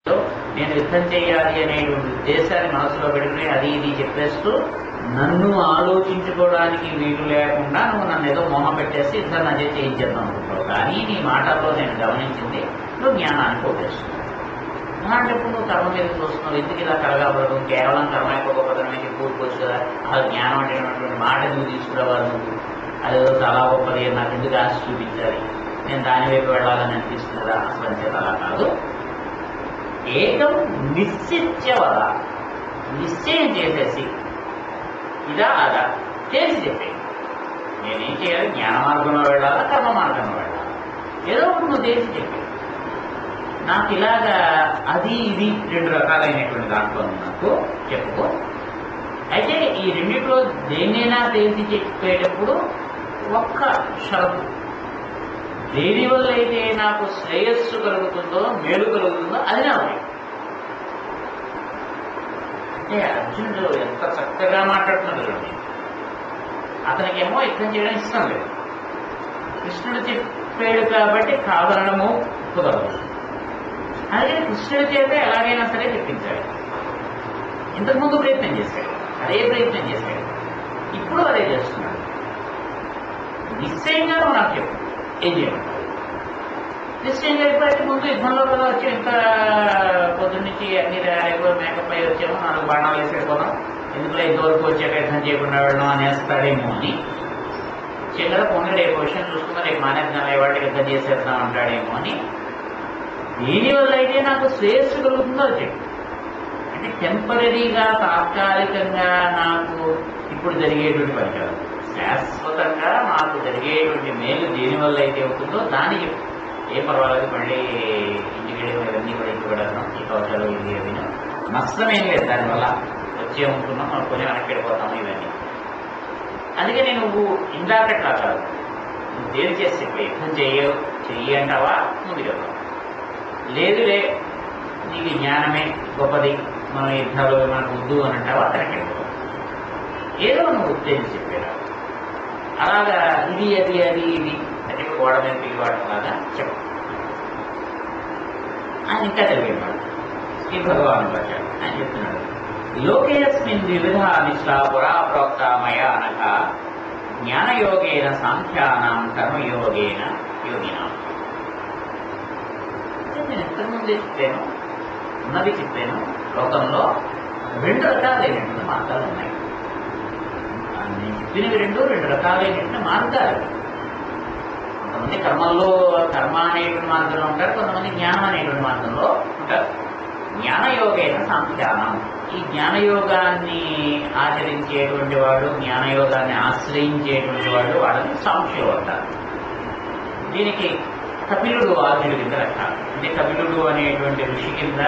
నేను యుద్ధం చేయాలి అనేటువంటి ఉద్దేశాన్ని మనసులో పెట్టుకుని అది ఇది చెప్పేస్తూ నన్ను ఆలోచించుకోవడానికి వీలు లేకుండా నువ్వు నన్ను ఏదో మొహ పెట్టేసి యుద్ధం అదే చేయించేద్దాం అనుకుంటావు కానీ నీ మాటల్లో నేను గమనించింది నువ్వు జ్ఞానాన్ని కోటేస్తున్నావు అలాంటప్పుడు నువ్వు కర్మ మీద చూస్తున్నావు ఎందుకు ఇలా కలగాబడదు కేవలం కర్మ యొక్క పదనమే కూరుకోవచ్చు కదా ఆ జ్ఞానం అనేటువంటి మాట నువ్వు తీసుకురావాలి నువ్వు అదేదో చాలా గొప్పది అని నాకు ఎందుకు ఆశ చూపించాలి నేను దాని వైపు వెళ్ళాలని అనిపిస్తుందా అసలు అంతే అలా కాదు ఏకం నిశ్చిత్యవద నిశ్చయం చేసేసి ఇదా అదా చేసి చెప్పే నేనేం చేయాలి జ్ఞాన మార్గంలో వెళ్ళాలా కర్మ మార్గంలో వెళ్ళాలా ఏదో ఒకటి నువ్వు చేసి చెప్పే నాకు ఇలాగా అది ఇది రెండు రకాలైనటువంటి దాంట్లో నాకు చెప్పుకో అయితే ఈ రెండిట్లో దేన్నైనా తెలిసి చెప్పేటప్పుడు ఒక్క షరతు దేని వల్ల అయితే నాకు శ్రేయస్సు కలుగుతుందో మేలు కలుగుతుందో అది నా భయం అంటే అర్జునుడు ఎంత చక్కగా మాట్లాడుతున్నాడు చూడండి అతనికేమో యుద్ధం చేయడం ఇష్టం లేదు కృష్ణుడు చెప్పాడు కాబట్టి కాదనడము కుదరదు అలాగే కృష్ణుడి చేత ఎలాగైనా సరే చెప్పించాడు ఇంతకుముందు ప్రయత్నం చేశాడు అదే ప్రయత్నం చేశాడు ఇప్పుడు అదే చేస్తున్నాడు నిశ్చయంగా నువ్వు నాకు చెప్పు ఏం చేయమంటావు నిశ్చయంగా ఎప్పుడైతే ముందు యుద్ధంలో కదా వచ్చి ఇంత పొద్దున్న నుంచి అన్ని తయారైపో మేకప్ అయ్యి వచ్చాము నాలుగు బాణాలు వేసేసుకున్నాం ఎందుకంటే ఇంతవరకు వచ్చాక యుద్ధం చేయకుండా వెళ్ళడం అనేస్తాడేమో అని చిల్లర పోనీ రేపు విషయం చూసుకున్నా రేపు మానేద్దాం వాటికి యుద్ధం చేసేద్దాం అంటాడేమో అని దీనివల్ల అయితే నాకు శ్రేయస్సు కలుగుతుందో అది చెప్పు అంటే టెంపరీగా తాత్కాలికంగా నాకు ఇప్పుడు జరిగేటువంటి పని కాదు శాశ్వతంగా నాకు జరిగేటువంటి మేలు దేనివల్ల అయితే అవుతుందో దాన్ని చెప్పు ఏ పర్వాలేదు మళ్ళీ ఇంటికి వెళ్ళి ఇవన్నీ కూడా ఇంటికి వెళ్ళడం ఈ కవచాలు ఇది అవి నష్టమేం లేదు దానివల్ల వచ్చే ఉంటున్నాం మనం కొని వెనక్కి వెళ్ళిపోతాము ఇవన్నీ అందుకని నువ్వు ఇందాకట్లా కాదు నువ్వు దేని చేసి చెప్పి యుద్ధం చెయ్యవు చెయ్యి అంటావా ముందుకు వెళ్తావు లేదులే నీకు జ్ఞానమే గొప్పది మనం యుద్ధాలు మనకు వద్దు అని అంటావా అతనికి వెళ్ళిపోతావు ఏదో నువ్వు ఉత్తేజం చెప్పేరా అలాగా ఇది అది అది ఇది అంటే గోడ మీద పిలివాడు లాగా చెప్పు ఆయన ఇంకా తెలియవాడు శ్రీ భగవాన్ వచ్చాడు ఆయన చెప్తున్నాడు లోకేస్మిన్ వివిధ నిష్ఠా పురా ప్రోక్త మయా అనక జ్ఞానయోగేన సాంఖ్యానాం కర్మయోగేన యోగినాం అంటే నేను ఎంతకుముందే చెప్పాను ఉన్నది చెప్పాను లోకంలో రెండు రకాలైనటువంటి మార్గాలు ఉన్నాయి ఆ నేను చెప్పినవి రెండు రెండు రకాలైనటువంటి మార్గాలు కొంతమంది కర్మల్లో కర్మ అనేటువంటి మార్గంలో ఉంటారు కొంతమంది జ్ఞానం అనేటువంటి మార్గంలో ఉంటారు జ్ఞానయోగైన సాంఖ్యానం ఈ జ్ఞానయోగాన్ని ఆచరించేటువంటి వాడు జ్ఞానయోగాన్ని ఆశ్రయించేటువంటి వాడు వాళ్ళని సాంఖ్యులు అంటారు దీనికి కపిలుడు ఆర్జుడు కింద లెక్క అంటే కపిలుడు అనేటువంటి ఋషి కింద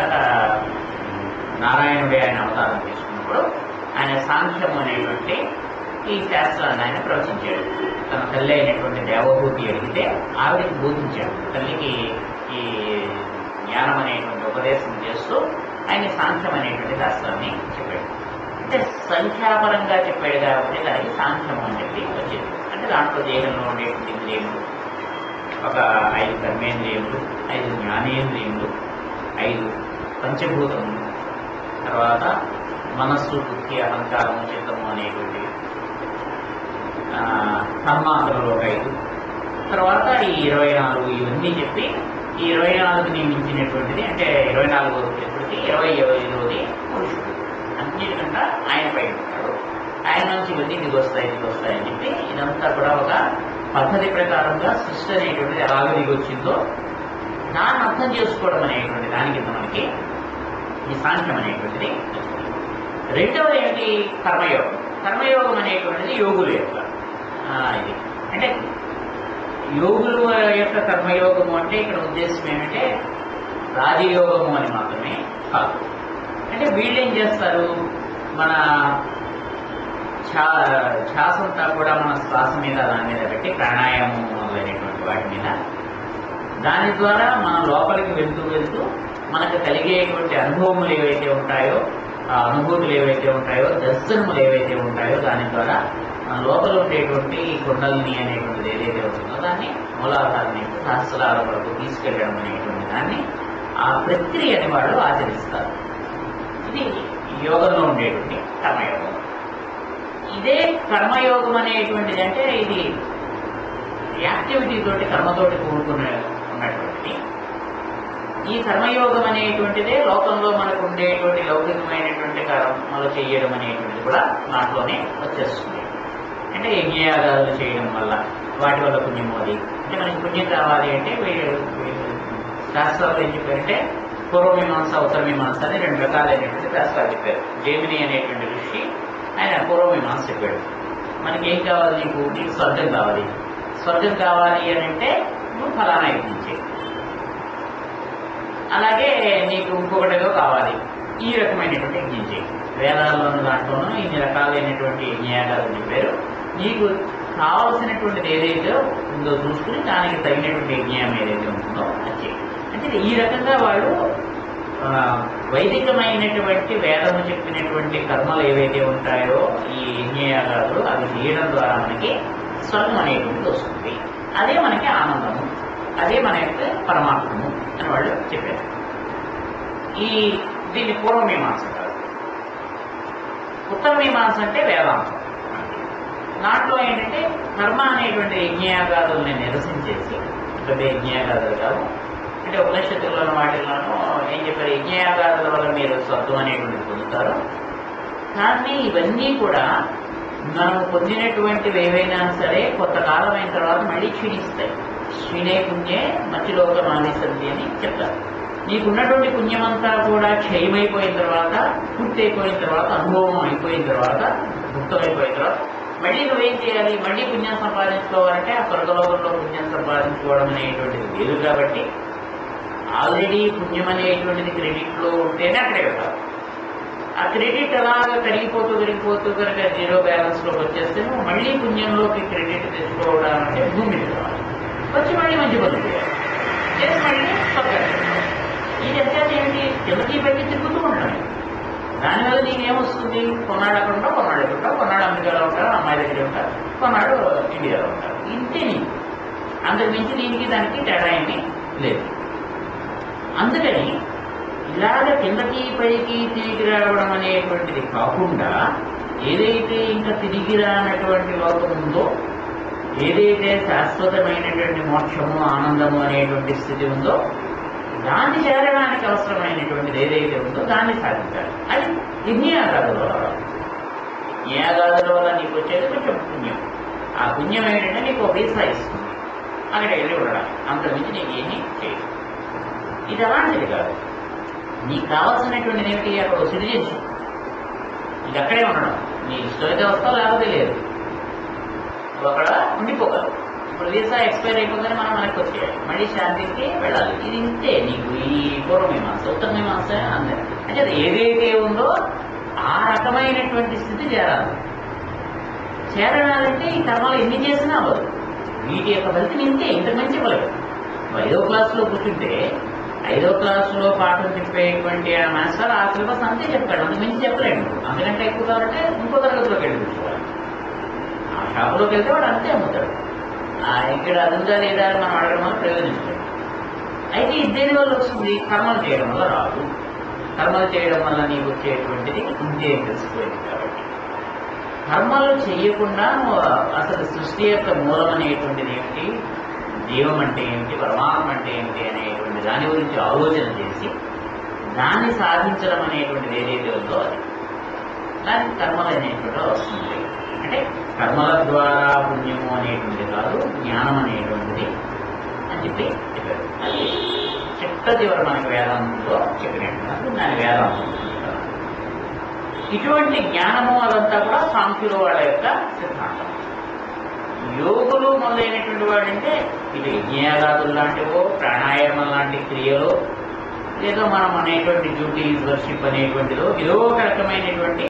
నారాయణుడే ఆయన అవతారం తీసుకున్నప్పుడు ఆయన సాంఖ్యం అనేటువంటి ఈ శాస్త్రాన్ని ఆయన ప్రవచించాడు తన తల్లి అయినటువంటి దేవభూతి అడిగితే ఆవిడకి బోధించాడు తల్లికి ఈ జ్ఞానం అనేటువంటి ఉపదేశం చేస్తూ ఆయన సాంఖ్యం అనేటువంటి శాస్త్రాన్ని చెప్పాడు అంటే సంఖ్యాపరంగా చెప్పాడు కాబట్టి దానికి సాంఖ్యం అని చెప్పి వచ్చింది అంటే దాంట్లో దేహంలో ఉండేటువంటి ఇంద్రియములు ఒక ఐదు కర్మేంద్రియములు ఐదు జ్ఞానేంద్రియములు ఐదు పంచభూతములు తర్వాత మనస్సు బుద్ధి అహంకారము చిత్తము అనేటువంటి ఆ, కర్మాంతరంలో ఒక ఐదు తర్వాత ఈ ఇరవై నాలుగు ఇవన్నీ చెప్పి ఈ ఇరవై నాలుగుని మించినటువంటిది అంటే ఇరవై నాలుగు వచ్చేప్పటికి ఇరవై ఐదవది పురుషుడు అన్నిటికంటే ఆయన పైన ఉంటాడు ఆయన నుంచి ఇవన్నీ దిగి వస్తాయి దిగి వస్తాయని చెప్పి ఇదంతా కూడా ఒక పద్ధతి ప్రకారంగా సృష్టి అనేటువంటిది ఎలాగ దిగి వచ్చిందో దాన్ని అర్థం చేసుకోవడం అనేటువంటి దాని కింద మనకి ఈ సాంఖ్యం అనేటువంటిది వచ్చింది. రెండవది ఏమిటి కర్మయోగం కర్మయోగం అనేటువంటిది యోగుల యొక్క ఆ, ఇది అంటే యోగుల యొక్క కర్మయోగము అంటే ఇక్కడ ఉద్దేశం ఏమంటే రాజయోగము అని మాత్రమే కాదు అంటే వీళ్ళు ఏం చేస్తారు మన ఛా ఛాసంతా కూడా మన శ్వాస మీద దాని మీద పెట్టి ప్రాణాయామం మొదలైనటువంటి వాటి మీద దాని ద్వారా మన లోపలికి వెళ్తూ వెళ్తూ మనకు కలిగేటువంటి అనుభవములు ఏవైతే ఉంటాయో ఆ అనుభూతులు ఏవైతే ఉంటాయో దర్శనములు ఏవైతే ఉంటాయో దాని ద్వారా మన లోపల ఉండేటువంటి ఈ కుండలిని అనేటువంటిది ఏదైతే ఉంటుందో దాన్ని మూలాధారని సహస్రాల వరకు తీసుకెళ్ళడం అనేటువంటి దాన్ని ఆ ప్రక్రియని వాళ్ళు ఆచరిస్తారు ఇది యోగంలో ఉండేటువంటి కర్మయోగం ఇదే కర్మయోగం అనేటువంటిది అంటే ఇది యాక్టివిటీ తోటి కర్మతోటి కూడుకున్న ఉన్నటువంటిది ఈ కర్మయోగం అనేటువంటిదే లోకంలో మనకు ఉండేటువంటి లౌకికమైనటువంటి కర్మలు చేయడం అనేటువంటిది కూడా దాంట్లోనే వచ్చేస్తుంది అంటే యజ్ఞయాగాలు చేయడం వల్ల వాటి వల్ల పుణ్యము అది అంటే మనకి పుణ్యం కావాలి అంటే వీళ్ళు వీళ్ళు శాస్త్రాలు ఏం చెప్పారంటే పూర్వమీమాంస ఉత్తరమీమాంస అని రెండు రకాలైనటువంటి శాస్త్రాలు చెప్పారు జేమిని అనేటువంటి ఋషి ఆయన పూర్వమీమాంస చెప్పాడు మనకి ఏం కావాలి నీకు నీకు స్వర్గం కావాలి స్వర్గం కావాలి అని అంటే నువ్వు ఫలానా యజ్ఞించే అలాగే నీకు ఇంకొకటిగా కావాలి ఈ రకమైనటువంటి యజ్ఞం చేయి వేదాల్లోని దాంట్లోనూ ఇన్ని రకాలైనటువంటి యజ్ఞయాగాలు చెప్పారు నీకు కావలసినటువంటిది ఏదైతే ఉందో చూసుకుని దానికి తగినటువంటి యజ్ఞం ఏదైతే ఉంటుందో అది చేయి అంటే ఈ రకంగా వాళ్ళు ఆ, వైదికమైనటువంటి వేదము చెప్పినటువంటి కర్మలు ఏవైతే ఉంటాయో ఈ యజ్ఞయాగాలు అవి చేయడం ద్వారా మనకి స్వర్గం అనేటువంటిది వస్తుంది అదే మనకి ఆనందము అదే మన యొక్క పరమాత్మము అని వాళ్ళు చెప్పారు ఈ దీన్ని పూర్వమీమాంస కాదు ఉత్తర మీమాంస అంటే వేదాంతం దాంట్లో ఏంటంటే కర్మ అనేటువంటి యజ్ఞయాగాదుల్ని నిరసించేసి పెద్ద యజ్ఞయాగాదులు కాదు అంటే ఉపనిషత్తులను వాటిల్లోనూ ఏం చెప్పారు యజ్ఞయాగాదుల వల్ల మీరు స్వర్గం అనేటువంటిది పొందుతారు కానీ ఇవన్నీ కూడా మనం పొందినటువంటివి ఏవైనా సరే కొంతకాలం అయిన తర్వాత మళ్ళీ క్షీణిస్తాయి క్షీణే పుణ్యే మధ్యలోక మానిసంది అని చెప్తారు నీకున్నటువంటి పుణ్యమంతా కూడా క్షయమైపోయిన తర్వాత పూర్తి అయిపోయిన తర్వాత అనుభవం అయిపోయిన తర్వాత భుక్తమైపోయిన తర్వాత మళ్ళీ నువ్వేం చేయాలి మళ్ళీ పుణ్యం సంపాదించుకోవాలంటే ఆ స్వర్గలోకంలో పుణ్యం సంపాదించుకోవడం అనేటువంటిది లేదు కాబట్టి ఆల్రెడీ పుణ్యం అనేటువంటిది క్రెడిట్లో ఉంటేనే అక్కడే వెళ్తారు ఆ క్రెడిట్ అలాగా కరిగిపోతూ కరిగిపోతూ కనుక జీరో బ్యాలెన్స్లోకి వచ్చేస్తే నువ్వు మళ్ళీ పుణ్యంలోకి క్రెడిట్ తెచ్చుకోవడం అంటే భూమి మీద రావాలి. వచ్చి మళ్ళీ మంచి పనులు చేయాలి చేసి మళ్ళీ స్వర్గానికి వెళ్ళాలి. ఇది వ్యత్యాసం ఏమిటి కిందకి పైకి తిరుగుతూ ఉంటాను దానివల్ల నీకేమొస్తుంది కొన్నాడు అక్కడ ఉంటావు కొన్నాడు ఇక్కడ ఉంటావు కొన్నాడు అమెరికాలో ఉంటారు అమ్మాయి దగ్గర ఉంటారు కొన్నాడు ఇండియాలో ఉంటారు ఇంతే నీకు అంతకు మించి దీనికి దానికి తేడా ఏమీ లేదు అందుకని ఇలాగ కిందకి పైకి తిరిగి రావడం అనేటువంటిది కాకుండా ఏదైతే ఇంకా తిరిగి రానటువంటి లోకం ఉందో ఏదైతే శాశ్వతమైనటువంటి మోక్షము ఆనందము అనేటువంటి స్థితి ఉందో దాన్ని చేరడానికి అవసరమైనటువంటిది ఏదైతే ఉందో దాన్ని సాధించాలి అది యజ్ఞయాగాదుల వల్ల యజ్ఞయాగాదుల వల్ల నీకు వచ్చేది కొంచెం పుణ్యం ఆ పుణ్యం ఏంటంటే నీకు ఒక వీసా ఇస్తుంది అక్కడ వెళ్ళి ఉండడానికి అంతకుమించి నీకు ఏమీ చేయదు ఇది అలాంటిది కాదు నీకు కావాల్సినటువంటిది ఏమిటి అక్కడ సిటిజన్షిప్ ఇది అక్కడే ఉండడం నీ ఇష్టమైతే వస్తావు లేకపోతే లేదు నువ్వు అక్కడ ఉండిపోగలవు ఇప్పుడు వీసా ఎక్స్పైర్ అయిపోగానే మనం వెనక్కి వచ్చేయాలి మళ్ళీ శాంతికి వెళ్ళాలి ఇది ఇంతే నీకు ఈ పూర్వమీమాంస ఉత్తర మీమాంస అంతే అంటే అది ఏదైతే ఉందో ఆ రకమైనటువంటి స్థితి చేరాలి చేరాలంటే ఈ కర్మలు ఎన్ని చేసినా అవ్వదు వీటి యొక్క ఫలితం ఇంతే ఇంతకు మించి ఇవ్వలేదు నువ్వు ఐదో క్లాసులో కూర్చుంటే ఐదో క్లాసులో పాఠం చెప్పేటువంటి ఆ మాస్టర్ ఆ సిలబస్ అంతే చెప్తాడు అంతకు మించి చెప్పలేడు అందుకంటే ఎక్కువ కావాలంటే ఇంకో తరగతిలోకి వెళ్ళి కూర్చోవాలి ఆ షాపులోకి వెళ్తే వాడు అంతే అమ్ముతాడు ఆ ఇక్కడ అది ఉందా లేదా అని మనం అడగడం వల్ల ప్రయోజనిస్తాడు అయితే ఇది దేని వల్ల వస్తుంది కర్మలు చేయడం వల్ల రాదు కర్మలు చేయడం వల్ల నీకు వచ్చేటువంటిది ఇంతే అని తెలిసిపోయింది కాబట్టి కర్మలు చేయకుండా నువ్వు అసలు సృష్టి యొక్క మూలం అనేటువంటిది ఏమిటి జీవం అంటే ఏమిటి పరమాత్మ అంటే ఏమిటి అనేటువంటి దాని గురించి ఆలోచన చేసి దాన్ని సాధించడం అనేటువంటిది ఏదైతే ఉందో అది దానికి కర్మలు అనేటువంటి వస్తుంది అంటే కర్మల ద్వారా పుణ్యము అనేటువంటిది కాదు జ్ఞానం అనేటువంటిది అని చెప్పి చెప్పారు అది చిట్ట చివరి మనకి వేదాంతంలో చెప్పినట్టు దాని వేదాంతం అంటారు. ఇటువంటి జ్ఞానము అదంతా కూడా సాంఖ్యుల వాళ్ళ యొక్క సిద్ధాంతం యోగులు మొదలైనటువంటి వాడంటే ఇటు యజ్ఞయాగాదులు లాంటివో ప్రాణాయామం లాంటి క్రియలు ఏదో మనం అనేటువంటి డ్యూటీస్ వర్షిప్ అనేటువంటిదో ఏదో ఒక రకమైనటువంటి